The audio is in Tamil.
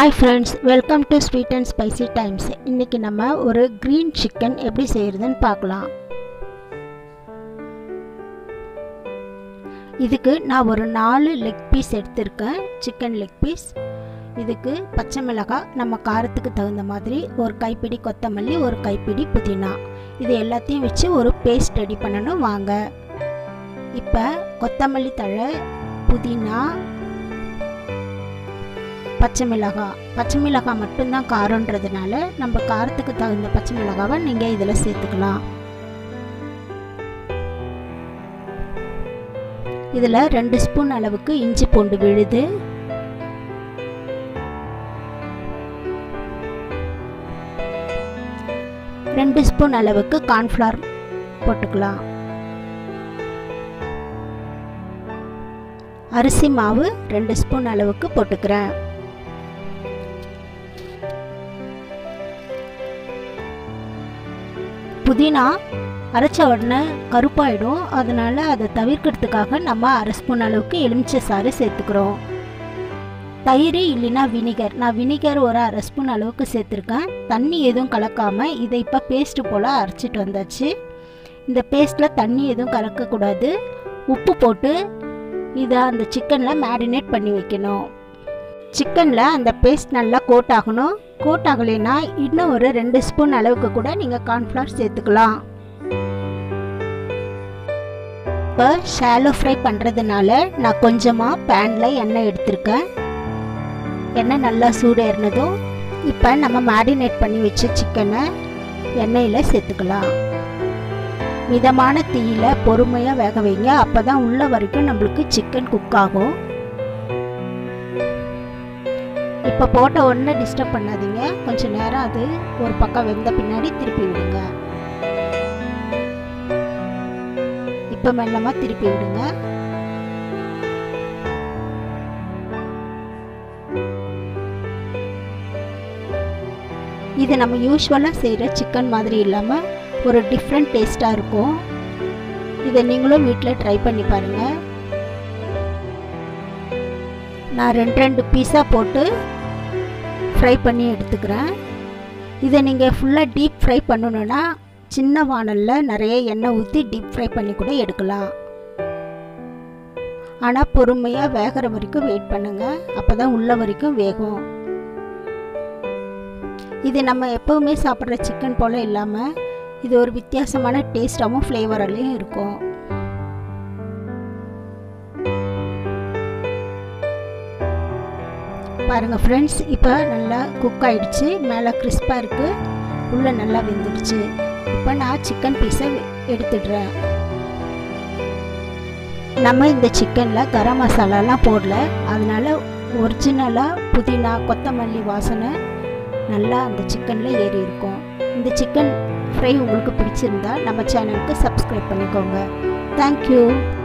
hi friends welcome to Sweet and Spicy Times இன்றைக்கி நம்ம ஒரு க்ரீன் சிக்கன் எப்படி செய்கிறதுன்னு பார்க்கலாம் இதுக்கு நான் ஒரு நாலு லெக் பீஸ் எடுத்திருக்கேன் சிக்கன் லெக் பீஸ் இதுக்கு பச்சை மிளகாய் நம்ம காரத்துக்கு தகுந்த மாதிரி ஒரு கைப்பிடி கொத்தமல்லி ஒரு கைப்பிடி புதினா இது எல்லாத்தையும் வச்சு ஒரு பேஸ்ட் ரெடி பண்ணணும் வாங்க இப்போ கொத்தமல்லி தழை புதினா பச்சை மிளகாய் பச்சை மிளகாய் மட்டும்தான் காரன்றதுனால நம்ம காரத்துக்கு தகுந்த பச்சை மிளகாவை நீங்கள் இதில் சேர்த்துக்கலாம் இதில் ரெண்டு ஸ்பூன் அளவுக்கு இஞ்சி பூண்டு விழுது ரெண்டு ஸ்பூன் அளவுக்கு கார்ன்ஃப்ளவர் போட்டுக்கலாம் அரிசி மாவு ரெண்டு ஸ்பூன் அளவுக்கு போட்டுக்கிறேன் புதினா அரைச்ச உடனே கருப்பாயிடும் அதனால் அதை தவிர்க்கிறதுக்காக நம்ம அரை ஸ்பூன் அளவுக்கு எலுமிச்சை சாறு சேர்த்துக்கிறோம் தயிர் இல்லைன்னா வினிகர் நான் வினிகர் ஒரு அரை ஸ்பூன் அளவுக்கு சேர்த்துருக்கேன் தண்ணி எதுவும் கலக்காமல் இதை இப்போ பேஸ்ட்டு போல் அரைச்சிட்டு வந்தாச்சு இந்த பேஸ்ட்டில் தண்ணி எதுவும் கலக்கக்கூடாது உப்பு போட்டு இதை அந்த சிக்கனில் மேரினேட் பண்ணி வைக்கணும் சிக்கனில் அந்த பேஸ்ட் நல்லா கோட் ஆகணும் கோட் ஆகலைன்னா இன்னும் ஒரு ரெண்டு ஸ்பூன் அளவுக்கு கூட நீங்கள் கார்ன்ஃப்ளவர் சேர்த்துக்கலாம் இப்போ ஷாலோ ஃப்ரை பண்ணுறதுனால நான் கொஞ்சமாக பேனில் எண்ணெய் எடுத்திருக்கேன் எண்ணெய் நல்லா சூடு ஏறினதும் இப்போ நம்ம மேரினேட் பண்ணி வச்ச சிக்கனை எண்ணெயில் சேர்த்துக்கலாம் மிதமான தீயில் பொறுமையாக வேக வைங்க அப்போ தான் உள்ள வரைக்கும் நம்மளுக்கு சிக்கன் குக் ஆகும் இப்போ போட்ட உடனே டிஸ்டர்ப் பண்ணாதீங்க கொஞ்சம் நேரம் அது ஒரு பக்கம் வெந்த பின்னாடி திருப்பி விடுங்க இப்போ மெல்லமாக திருப்பி விடுங்க இது நம்ம யூஸ்வலாக செய்கிற சிக்கன் மாதிரி இல்லாமல் ஒரு டிஃப்ரெண்ட் டேஸ்ட்டாக இருக்கும் இதை நீங்களும் வீட்டில் ட்ரை பண்ணி பாருங்கள் நான் ரெண்டு ரெண்டு பீஸாக போட்டு ஃப்ரை பண்ணி எடுத்துக்கிறேன் இதை நீங்கள் ஃபுல்லாக டீப் ஃப்ரை பண்ணணுன்னா சின்ன வானலில் நிறைய எண்ணெய் ஊற்றி டீப் ஃப்ரை பண்ணி கூட எடுக்கலாம் ஆனால் பொறுமையாக வேகிற வரைக்கும் வெயிட் பண்ணுங்கள் அப்போ தான் உள்ள வரைக்கும் வேகும் இது நம்ம எப்போவுமே சாப்பிட்ற சிக்கன் போல் இல்லாமல் இது ஒரு வித்தியாசமான டேஸ்டாகவும் ஃப்ளேவராலையும் இருக்கும் பாருங்கள் ஃப்ரெண்ட்ஸ் இப்போ நல்லா குக் ஆகிடுச்சு மேலே கிறிஸ்பாக இருக்குது உள்ளே நல்லா வெந்துடுச்சு இப்போ நான் சிக்கன் பீஸை எடுத்துடுறேன் நம்ம இந்த சிக்கனில் கரம் மசாலாலாம் போடல அதனால் ஒரிஜினலாக புதினா கொத்தமல்லி வாசனை நல்லா அந்த சிக்கனில் ஏறி இருக்கும் இந்த சிக்கன் ஃப்ரை உங்களுக்கு பிடிச்சிருந்தா நம்ம சேனலுக்கு சப்ஸ்கிரைப் பண்ணிக்கோங்க தேங்க்யூ